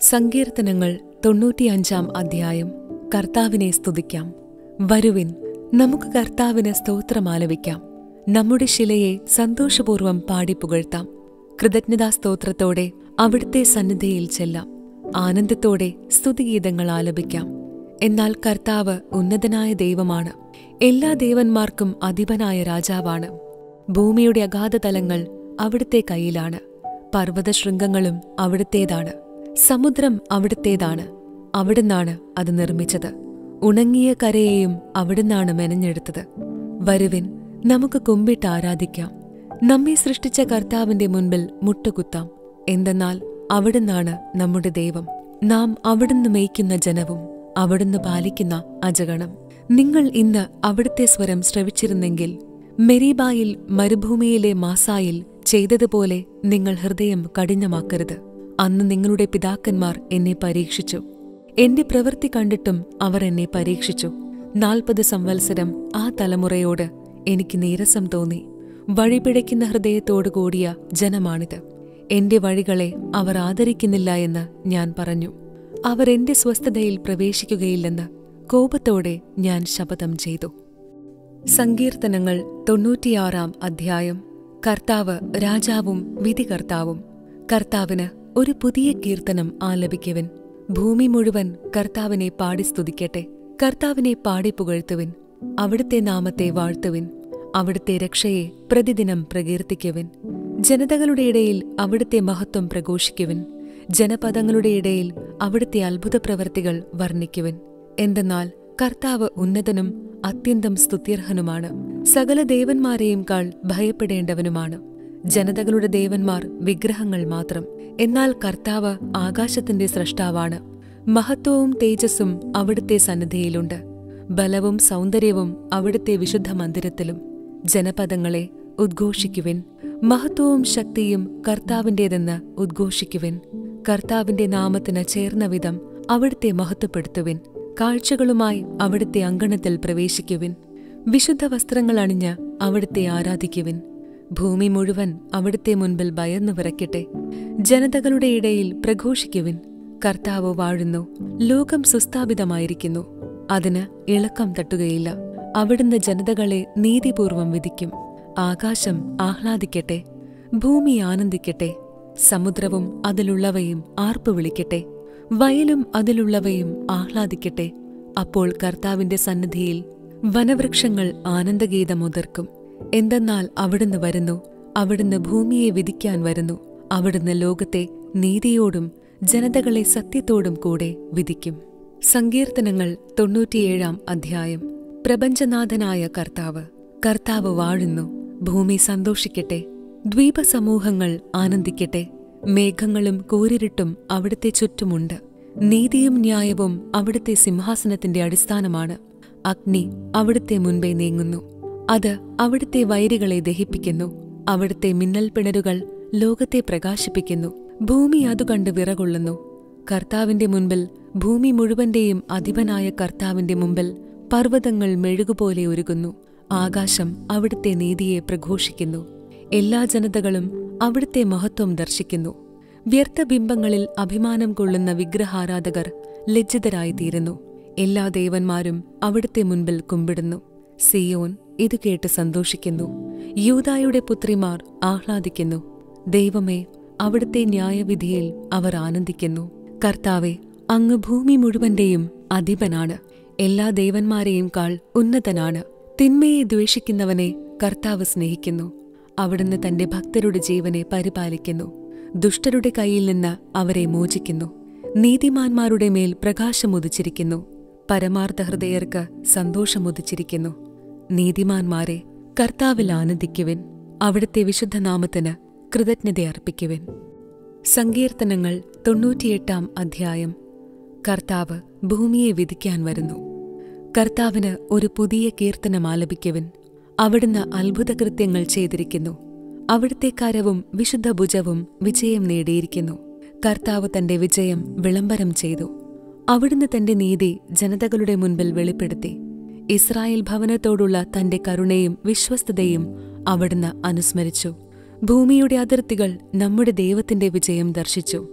സങ്കീർത്തനങ്ങൾ തൊണ്ണൂറ്റിയഞ്ചാം അധ്യായം കർത്താവിനെ സ്തുതിക്കാം വരുവിൻ നമുക്ക് കർത്താവിന് സ്തോത്രമാലപിക്കാം നമ്മുടെ ശിലയെ സന്തോഷപൂർവ്വം പാടിപ്പുകഴ്ത്താം കൃതജ്ഞതാ സ്തോത്രത്തോടെ അവിടുത്തെ സന്നിധിയിൽ ചെല്ലാം ആനന്ദത്തോടെ സ്തുതിഗീതങ്ങൾ ആലപിക്കാം എന്നാൽ കർത്താവ് ഉന്നതനായ ദൈവമാണ് എല്ലാ ദേവന്മാർക്കും അധിപനായ രാജാവാണ് ഭൂമിയുടെ അഗാധതലങ്ങൾ അവിടുത്തെ കയ്യിലാണ് പർവ്വതശൃംഗങ്ങളും അവിടുത്തേതാണ് സമുദ്രം അവിടുത്തേതാണ് അവിടുന്നാണ് അത് നിർമ്മിച്ചത് ഉണങ്ങിയ കരയെയും അവിടുന്നാണ് മെനഞ്ഞെടുത്തത് വരുവിൻ നമുക്ക് കുമ്പിട്ട് ആരാധിക്കാം നമ്മെ സൃഷ്ടിച്ച കർത്താവിന്റെ മുൻപിൽ മുട്ടുകുത്താം എന്തെന്നാൽ അവിടുന്നാണ് നമ്മുടെ ദൈവം നാം അവിടുന്ന് മേയ്ക്കുന്ന ജനവും അവിടുന്ന് പാലിക്കുന്ന അജഗണം നിങ്ങൾ ഇന്ന് അവിടുത്തെ സ്വരം ശ്രവിച്ചിരുന്നെങ്കിൽ മെരീബായിൽ മരുഭൂമിയിലെ മാസായിൽ ചെയ്തതുപോലെ നിങ്ങൾ ഹൃദയം കഠിനമാക്കരുത് അന്ന് നിങ്ങളുടെ പിതാക്കന്മാർ എന്നെ പരീക്ഷിച്ചു എന്റെ പ്രവൃത്തി കണ്ടിട്ടും അവർ എന്നെ പരീക്ഷിച്ചു നാൽപ്പത് സംവത്സരം ആ തലമുറയോട് എനിക്ക് നീരസം തോന്നി വഴിപിഴയ്ക്കുന്ന ഹൃദയത്തോടു കൂടിയ ജനമാണിത് എന്റെ വഴികളെ അവർ ആദരിക്കുന്നില്ല എന്ന് ഞാൻ പറഞ്ഞു അവർ എന്റെ സ്വസ്ഥതയിൽ പ്രവേശിക്കുകയില്ലെന്ന് കോപത്തോടെ ഞാൻ ശപഥം ചെയ്തു സങ്കീർത്തനങ്ങൾ തൊണ്ണൂറ്റിയാറാം അധ്യായം കർത്താവ് രാജാവും വിധികർത്താവും കർത്താവിന് ഒരു പുതിയ കീർത്തനം ആലപിക്കുവിൻ ഭൂമി മുഴുവൻ കർത്താവിനെ പാടി സ്തുതിക്കട്ടെ കർത്താവിനെ പാടി പുകഴ്ത്തുവിൻ അവിടുത്തെ നാമത്തെ വാഴ്ത്തുവിൻ അവിടുത്തെ രക്ഷയെ പ്രതിദിനം പ്രകീർത്തിക്കുവിൻ ജനതകളുടെ ഇടയിൽ അവിടുത്തെ മഹത്വം പ്രഘോഷിക്കുവിൻ ജനപദങ്ങളുടെ ഇടയിൽ അവിടുത്തെ അത്ഭുത പ്രവർത്തികൾ വർണ്ണിക്കുവിൻ എന്തെന്നാൽ കർത്താവ് ഉന്നതനും അത്യന്തം സ്തുത്യർഹനുമാണ് സകല ദേവന്മാരെയും കാൾ ഭയപ്പെടേണ്ടവനുമാണ് ജനതകളുടെ ദേവന്മാർ വിഗ്രഹങ്ങൾ മാത്രം എന്നാൽ കർത്താവ് ആകാശത്തിന്റെ സ്രഷ്ടാവാണ് മഹത്വവും തേജസ്സും അവിടുത്തെ സന്നിധിയിലുണ്ട് ബലവും സൗന്ദര്യവും അവിടുത്തെ വിശുദ്ധ മന്ദിരത്തിലും ജനപദങ്ങളെ ഉദ്ഘോഷിക്കുവിൻ മഹത്വവും ശക്തിയും കർത്താവിന്റേതെന്ന് ഉദ്ഘോഷിക്കുവിൻ കർത്താവിന്റെ നാമത്തിന് ചേർന്ന വിധം അവിടുത്തെ മഹത്വപ്പെടുത്തുവിൻ കാഴ്ചകളുമായി അവിടുത്തെ അങ്കണത്തിൽ പ്രവേശിക്കുവിൻ വിശുദ്ധ വസ്ത്രങ്ങൾ അണിഞ്ഞ് അവിടുത്തെ ആരാധിക്കുവിൻ ഭൂമി മുഴുവൻ അവിടുത്തെ മുൻപിൽ ഭയന്നു വിറയ്ക്കട്ടെ ജനതകളുടെ ഇടയിൽ പ്രഘോഷിക്കുവിൻ കർത്താവ് വാഴുന്നു ലോകം സുസ്ഥാപിതമായിരിക്കുന്നു അതിന് ഇളക്കം തട്ടുകയില്ല അവിടുന്ന് ജനതകളെ നീതിപൂർവം വിധിക്കും ആകാശം ആഹ്ലാദിക്കട്ടെ ഭൂമി ആനന്ദിക്കട്ടെ സമുദ്രവും അതിലുള്ളവയും ആർപ്പു വിളിക്കട്ടെ വയലും അതിലുള്ളവയും ആഹ്ലാദിക്കട്ടെ അപ്പോൾ കർത്താവിന്റെ സന്നിധിയിൽ വനവൃക്ഷങ്ങൾ ആനന്ദഗീതമുതിർക്കും എന്തെന്നാൽ അവിടുന്ന് വരുന്നു അവിടുന്ന് ഭൂമിയെ വിധിക്കാൻ വരുന്നു അവിടുന്ന് ലോകത്തെ നീതിയോടും ജനതകളെ സത്യത്തോടും കൂടെ വിധിക്കും സങ്കീർത്തനങ്ങൾ തൊണ്ണൂറ്റിയേഴാം അധ്യായം പ്രപഞ്ചനാഥനായ കർത്താവ് കർത്താവ് വാഴുന്നു ഭൂമി സന്തോഷിക്കട്ടെ ദ്വീപസമൂഹങ്ങൾ ആനന്ദിക്കട്ടെ മേഘങ്ങളും കൂരിരുട്ടും അവിടുത്തെ ചുറ്റുമുണ്ട് നീതിയും ന്യായവും അവിടുത്തെ സിംഹാസനത്തിന്റെ അടിസ്ഥാനമാണ് അഗ്നി അവിടുത്തെ മുൻപേ നീങ്ങുന്നു അത് അവിടുത്തെ വൈരികളെ ദഹിപ്പിക്കുന്നു അവിടുത്തെ മിന്നൽ പിണരുകൾ ലോകത്തെ പ്രകാശിപ്പിക്കുന്നു ഭൂമി അതുകണ്ട് വിറകൊള്ളുന്നു കർത്താവിന്റെ മുൻപിൽ ഭൂമി മുഴുവന്റെയും അധിപനായ കർത്താവിന്റെ മുമ്പിൽ പർവ്വതങ്ങൾ മെഴുകുപോലെ ഒരുകുന്നു ആകാശം അവിടുത്തെ നീതിയെ പ്രഘോഷിക്കുന്നു എല്ലാ ജനതകളും അവിടുത്തെ മഹത്വം ദർശിക്കുന്നു വ്യർത്ഥബിംബങ്ങളിൽ അഭിമാനം കൊള്ളുന്ന വിഗ്രഹാരാധകർ ലജ്ജിതരായിത്തീരുന്നു എല്ലാ ദേവന്മാരും അവിടുത്തെ മുൻപിൽ കുമ്പിടുന്നു സിയോൻ ഇത് കേട്ട് സന്തോഷിക്കുന്നു യൂതായുടെ പുത്രിമാർ ആഹ്ലാദിക്കുന്നു ദൈവമേ അവിടുത്തെ ന്യായവിധിയിൽ അവർ ആനന്ദിക്കുന്നു കർത്താവെ അങ്ങ് ഭൂമി മുഴുവന്റെയും അധിപനാണ് എല്ലാ ദേവന്മാരെയും കാൾ ഉന്നതനാണ് തിന്മയെ ദ്വേഷിക്കുന്നവനെ കർത്താവ് സ്നേഹിക്കുന്നു അവിടുന്ന് തന്റെ ഭക്തരുടെ ജീവനെ പരിപാലിക്കുന്നു ദുഷ്ടരുടെ കയ്യിൽ നിന്ന് അവരെ മോചിക്കുന്നു നീതിമാന്മാരുടെ മേൽ പ്രകാശമുദിച്ചിരിക്കുന്നു പരമാർത്ഥ ഹൃദയർക്ക് സന്തോഷമുദിച്ചിരിക്കുന്നു നീതിമാന്മാരെ കർത്താവിൽ ആനന്ദിക്കുവിൻ അവിടുത്തെ വിശുദ്ധനാമത്തിന് കൃതജ്ഞത അർപ്പിക്കുവിൻ സങ്കീർത്തനങ്ങൾ തൊണ്ണൂറ്റിയെട്ടാം അധ്യായം കർത്താവ് ഭൂമിയെ വിധിക്കാൻ വരുന്നു കർത്താവിന് ഒരു പുതിയ കീർത്തനം ആലപിക്കുവിൻ അവിടുന്ന് അത്ഭുതകൃത്യങ്ങൾ ചെയ്തിരിക്കുന്നു അവിടുത്തെ കരവും വിശുദ്ധ ഭുജവും വിജയം നേടിയിരിക്കുന്നു കർത്താവ് തന്റെ വിജയം വിളംബരം ചെയ്തു അവിടുന്ന് തന്റെ നീതി ജനതകളുടെ മുൻപിൽ വെളിപ്പെടുത്തി ഇസ്രായേൽ ഭവനത്തോടുള്ള തന്റെ കരുണയും വിശ്വസ്തതയും അവിടുന്ന് അനുസ്മരിച്ചു ഭൂമിയുടെ അതിർത്തികൾ നമ്മുടെ ദൈവത്തിന്റെ വിജയം ദർശിച്ചു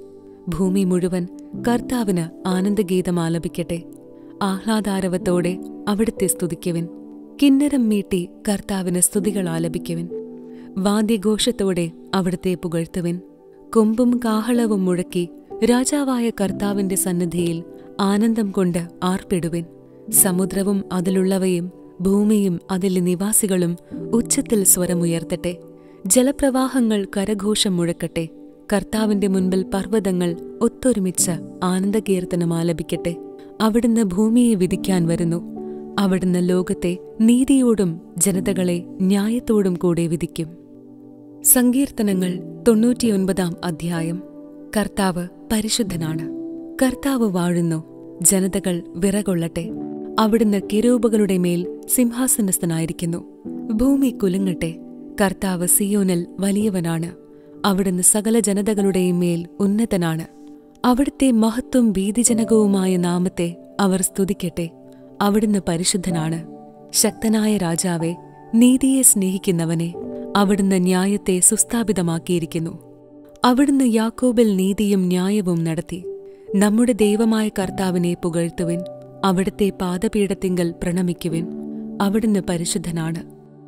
ഭൂമി മുഴുവൻ കർത്താവിന് ആനന്ദഗീതം ആലപിക്കട്ടെ ആഹ്ലാദാരവത്തോടെ അവിടുത്തെ സ്തുതിക്കുവിൻ കിന്നരം മീട്ടി കർത്താവിന് സ്തുതികൾ ആലപിക്കുവിൻ വാദ്യഘോഷത്തോടെ അവിടുത്തെ പുകഴ്ത്തുവിൻ കൊമ്പും കാഹളവും മുഴക്കി രാജാവായ കർത്താവിന്റെ സന്നിധിയിൽ ആനന്ദം കൊണ്ട് ആർപ്പിടുവിൻ സമുദ്രവും അതിലുള്ളവയും ഭൂമിയും അതിലെ നിവാസികളും ഉച്ചത്തിൽ സ്വരമുയർത്തട്ടെ ജലപ്രവാഹങ്ങൾ കരഘോഷം മുഴക്കട്ടെ കർത്താവിന്റെ മുൻപിൽ പർവ്വതങ്ങൾ ഒത്തൊരുമിച്ച് ആനന്ദകീർത്തനം ആലപിക്കട്ടെ അവിടുന്ന് ഭൂമിയെ വിധിക്കാൻ വരുന്നു അവിടുന്ന് ലോകത്തെ നീതിയോടും ജനതകളെ ന്യായത്തോടും കൂടെ വിധിക്കും സങ്കീർത്തനങ്ങൾ തൊണ്ണൂറ്റിയൊൻപതാം അധ്യായം കർത്താവ് പരിശുദ്ധനാണ് കർത്താവ് വാഴുന്നു ജനതകൾ വിറകൊള്ളട്ടെ അവിടുന്ന് കിരൂപകളുടെ മേൽ സിംഹാസനസ്ഥനായിരിക്കുന്നു ഭൂമി കുലുങ്ങട്ടെ കർത്താവ് സിയോനിൽ വലിയവനാണ് അവിടുന്ന് സകല ജനതകളുടെയും മേൽ ഉന്നതനാണ് അവിടുത്തെ മഹത്വം ഭീതിജനകവുമായ നാമത്തെ അവർ സ്തുതിക്കട്ടെ അവിടുന്ന് പരിശുദ്ധനാണ് ശക്തനായ രാജാവെ നീതിയെ സ്നേഹിക്കുന്നവനെ അവിടുന്ന് ന്യായത്തെ സുസ്ഥാപിതമാക്കിയിരിക്കുന്നു അവിടുന്ന് യാക്കോബിൽ നീതിയും ന്യായവും നടത്തി നമ്മുടെ ദൈവമായ കർത്താവിനെ പുകഴ്ത്തുവിൻ അവിടുത്തെ പാദപീഠത്തിങ്കൽ പ്രണമിക്കുവിൻ അവിടുന്ന് പരിശുദ്ധനാണ്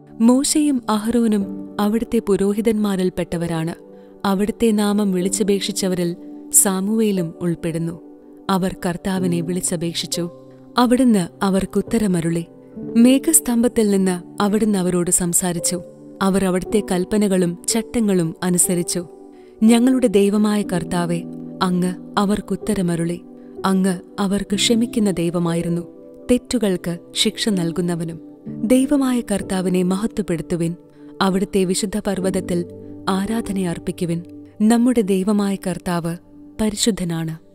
മോശയും അഹ്റോനും അവിടുത്തെ പുരോഹിതന്മാരിൽപ്പെട്ടവരാണ് അവിടുത്തെ നാമം വിളിച്ചപേക്ഷിച്ചവരിൽ സാമുവേലും ഉൾപ്പെടുന്നു അവർ കർത്താവിനെ വിളിച്ചപേക്ഷിച്ചു അവിടുന്ന് അവർക്കുത്തരമരുളി മേഘസ്തംഭത്തിൽ നിന്ന് അവിടുന്ന് അവരോട് സംസാരിച്ചു അവർ അവിടുത്തെ കൽപ്പനകളും ചട്ടങ്ങളും അനുസരിച്ചു ഞങ്ങളുടെ ദൈവമായ കർത്താവെ അങ്ങ് അവർക്കുത്തരമരുളി അങ്ങ് അവർക്ക് ക്ഷമിക്കുന്ന ദൈവമായിരുന്നു തെറ്റുകൾക്ക് ശിക്ഷ നൽകുന്നവനും ദൈവമായ കർത്താവിനെ മഹത്വപ്പെടുത്തുവിൻ അവിടുത്തെ വിശുദ്ധ പർവ്വതത്തിൽ ആരാധന അർപ്പിക്കുവിൻ നമ്മുടെ ദൈവമായ കർത്താവ് പരിശുദ്ധനാണ്